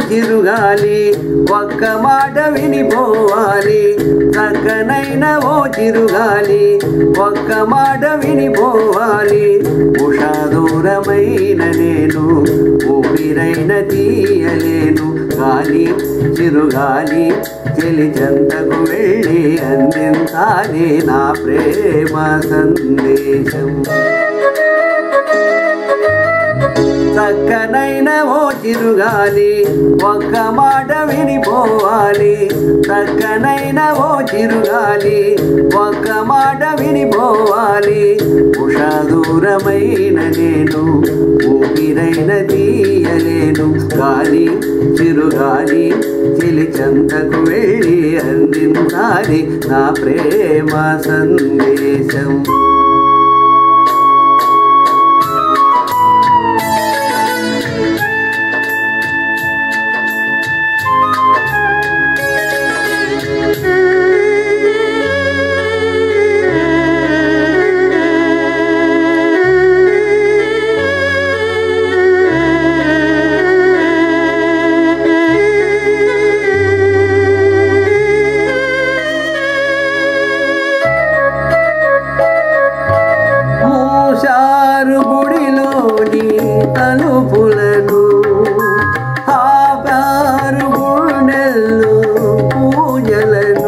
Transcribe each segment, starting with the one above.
చిరుగాలి ఒక్క మాట వినిపోవాలి చక్కనైన ఓ చిరుగాలి ఒక్క మాట వినిపోవాలి ఉషా దూరమైన నేను ఊపిరైన తీయలేను గాలి చిరుగాలి చెలి చెంతకు వెళ్ళి అందించాలి నా ప్రేమ సందేశం చక్కనైన ఓ చిరుగాలి ఒక్క మాట వినిపోవాలి చక్కనైన ఓ చిరుగాలి ఒక్క మాట వినిపోవాలి ఉషా దూరమైన నేను ఊపిరైన తీయలేను గాలి చిరుగాలి చిలి చెంతకు వెళ్ళి అందించాలి నా ప్రేమ సందేశం మూషారు గుడిలోని తలుపులను ఆపారు గుండెల్లో పూజలను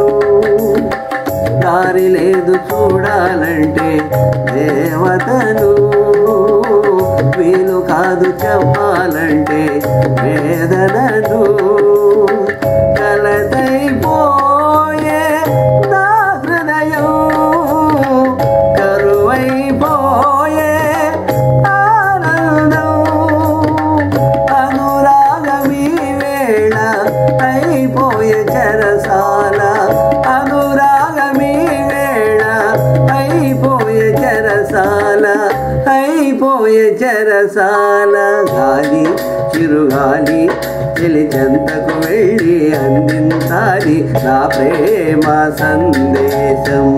దారి లేదు చూడాలంటే దేవతను వీలు కాదు చెప్పాలంటే వేదనను కలతైపోయే నా హృదయం కరువైపోయే ఆనందం అనురాగమీ వేళ అయిపోయే చెరసాల అనురాగమీ వేళ అయిపోయే చెరసాల అయిపోయే చెరసాల గాలి చిరుగాలి చెలి చెంతకు వెళ్ళి అందించాలి నా ప్రేమ సందేశం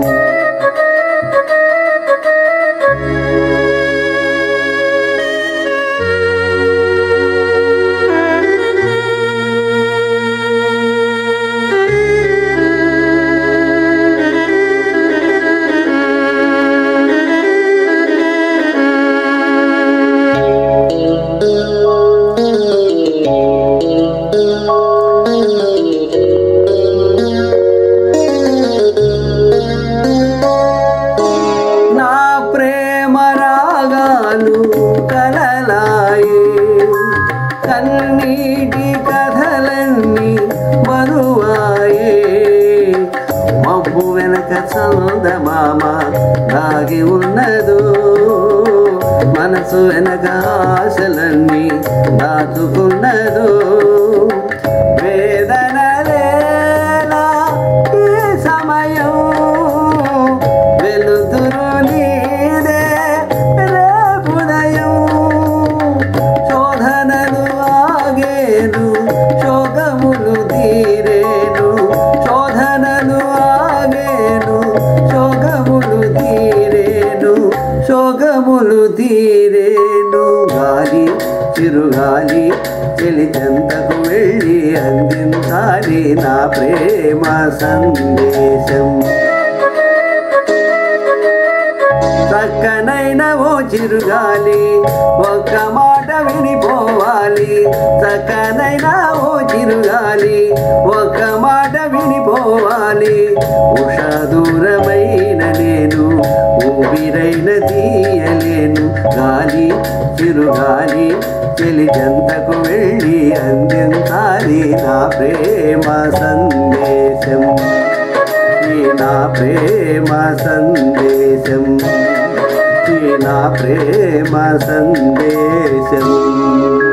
నా ప్రేమ రాగాలు కలలాయి కన్నీటి కథలన్నీ మరువాయే మబ్బు వెనక చందమామ దాగి ఉన్నదో మనసు వెనక ఆశలన్నీ దాచుకున్నదో వేదనలేలా ఈ సమయం వెలుతురు నీదే రేపుదయం శోధనలు ఆగేను శోకములు తీరేను శోధనలు ఆగేను శోకములు తీరేను శోకములు తీరేను గాలి చిరుగాలి చెలి చెంతకు వెళ్ళి అందించాలి నా ప్రేమ సందేశం చక్కనైన ఓ చిరుగాలి ఒక్క మాట వినిపోవాలి చక్కనైన ఓ చిరుగాలి ఒక్క మాట వినిపోవాలి ఉష దూరమైన నేను ఊపిరైన తీయలేను గాలి చిరుగాలి చెలి చెంతకు వెళ్ళి అందించాలి నా ప్రేమ సందేశం ఈ నా ప్రేమ సందేశం ఈ నా ప్రేమ సందేశం